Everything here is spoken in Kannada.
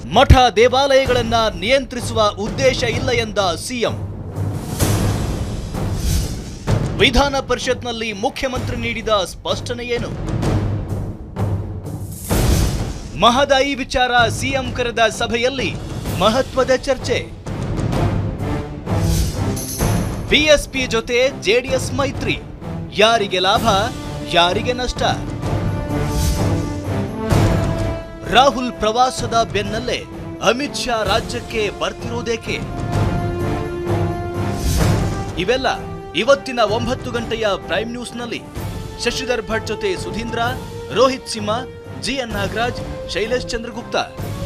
ಮಠ ದೇವಾಲಯಗಳನ್ನ ನಿಯಂತ್ರಿಸುವ ಉದ್ದೇಶ ಇಲ್ಲ ಎಂದ ಸಿಎಂ ವಿಧಾನ ಪರಿಷತ್ನಲ್ಲಿ ಮುಖ್ಯಮಂತ್ರಿ ನೀಡಿದ ಸ್ಪಷ್ಟನೆ ಏನು ಮಹದಾಯಿ ವಿಚಾರ ಸಿಎಂ ಕರೆದ ಸಭೆಯಲ್ಲಿ ಮಹತ್ವದ ಚರ್ಚೆ ಬಿಎಸ್ಪಿ ಜೊತೆ ಜೆಡಿಎಸ್ ಮೈತ್ರಿ ಯಾರಿಗೆ ಲಾಭ ಯಾರಿಗೆ ನಷ್ಟ ರಾಹುಲ್ ಪ್ರವಾಸದ ಬೆನ್ನಲ್ಲೇ ಅಮಿತ್ ಶಾ ರಾಜ್ಯಕ್ಕೆ ಬರ್ತಿರೋದೇಕೆ ಇವೆಲ್ಲ ಇವತ್ತಿನ ಒಂಬತ್ತು ಗಂಟೆಯ ಪ್ರೈಮ್ ನ್ಯೂಸ್ನಲ್ಲಿ ಶಶಿಧರ್ ಭಟ್ ಜೊತೆ ಸುಧೀಂದ್ರ ರೋಹಿತ್ ಸಿಂಹ ಜಿಎನ್ ನಾಗರಾಜ್ ಶೈಲೇಶ್ ಚಂದ್ರಗುಪ್ತ